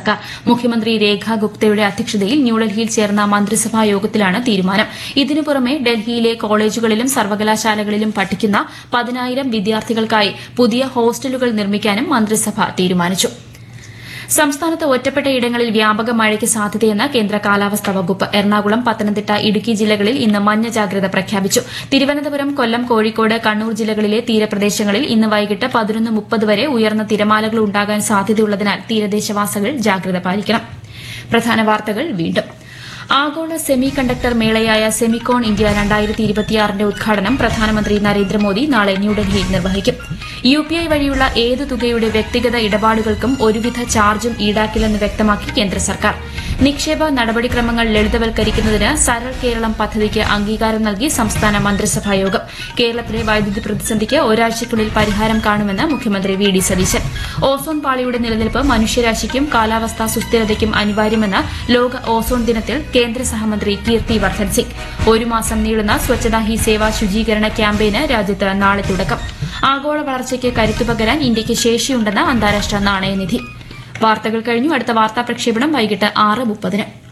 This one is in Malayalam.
സർക്കാർ മുഖ്യമന്ത്രി രേഖ ഗുപ്തയുടെ അധ്യക്ഷതയിൽ ന്യൂഡൽഹിയിൽ ചേർന്ന മന്ത്രിസഭാ യോഗത്തിലാണ് തീരുമാനം ഇതിനു പുറമെ ഡൽഹിയിലെ കോളേജുകളിലും സർവകലാശാലകളിലും പഠിക്കുന്ന പതിനായിരം വിദ്യാർത്ഥികൾക്കായി പുതിയ ഹോസ്റ്റലുകൾ നിർമ്മിക്കാനും മന്ത്രിസഭ തീരുമാനിച്ചു സംസ്ഥാനത്ത് ഒറ്റപ്പെട്ട ഇടങ്ങളിൽ വ്യാപക മഴയ്ക്ക് സാധ്യതയെന്ന് കേന്ദ്ര കാലാവസ്ഥാ വകുപ്പ് എറണാകുളം പത്തനംതിട്ട ഇടുക്കി ജില്ലകളിൽ ഇന്ന് മഞ്ഞ ജാഗ്രത പ്രഖ്യാപിച്ചു തിരുവനന്തപുരം കൊല്ലം കോഴിക്കോട് കണ്ണൂർ ജില്ലകളിലെ തീരപ്രദേശങ്ങളിൽ ഇന്ന് വൈകിട്ട് പതിനൊന്ന് മുപ്പത് വരെ ഉയർന്ന തിരമാലകൾ ഉണ്ടാകാൻ സാധ്യതയുള്ളതിനാൽ തീരദേശവാസികൾ ജാഗ്രത പാലിക്കണം പ്രധാന വാർത്തകൾ വീണ്ടും ആഗോള സെമി കണ്ടക്ടർ മേളയായ സെമിക്കോൺ ഇന്ത്യ രണ്ടായിരത്തി ഇരുപത്തിയാറിന്റെ ഉദ്ഘാടനം പ്രധാനമന്ത്രി നരേന്ദ്രമോദി നാളെ ന്യൂഡൽഹിയിൽ നിർവഹിക്കും യു പി ഐ വഴിയുള്ള ഏത് തുകയുടെ വ്യക്തിഗത ഇടപാടുകൾക്കും ഒരുവിധ ചാർജും ഈടാക്കില്ലെന്ന് വ്യക്തമാക്കി കേന്ദ്ര സർക്കാർ നിക്ഷേപ നടപടിക്രമങ്ങൾ ലളിതവൽക്കരിക്കുന്നതിന് സരൾ കേരളം പദ്ധതിക്ക് അംഗീകാരം നൽകി സംസ്ഥാന മന്ത്രിസഭാ യോഗം കേരളത്തിലെ വൈദ്യുതി പ്രതിസന്ധിക്ക് ഒരാഴ്ചയ്ക്കുള്ളിൽ പരിഹാരം കാണുമെന്ന് മുഖ്യമന്ത്രി വി ഡി സതീശൻ ഓസോൺ പാളിയുടെ നിലനിൽപ്പ് മനുഷ്യരാശിക്കും കാലാവസ്ഥാ സുസ്ഥിരതയ്ക്കും അനിവാര്യമെന്ന് ലോക ഓസോൺ ദിനത്തിൽ കേന്ദ്ര സഹമന്ത്രി കീർത്തി വർദ്ധൻ സിംഗ് ഒരു മാസം നീളുന്ന സ്വച്ഛതാ ഹി സേവ ശുചീകരണ ക്യാമ്പയിന് രാജ്യത്ത് നാളെ തുടക്കം ആഗോള വളർച്ചയ്ക്ക് കരുത്തുപകരാൻ ഇന്ത്യയ്ക്ക് ശേഷിയുണ്ടെന്ന് അന്താരാഷ്ട്ര നാണയനിധി വാർത്തകൾ കഴിഞ്ഞു അടുത്ത വാർത്താ പ്രക്ഷേപണം വൈകിട്ട് ആറ് മുപ്പതിന്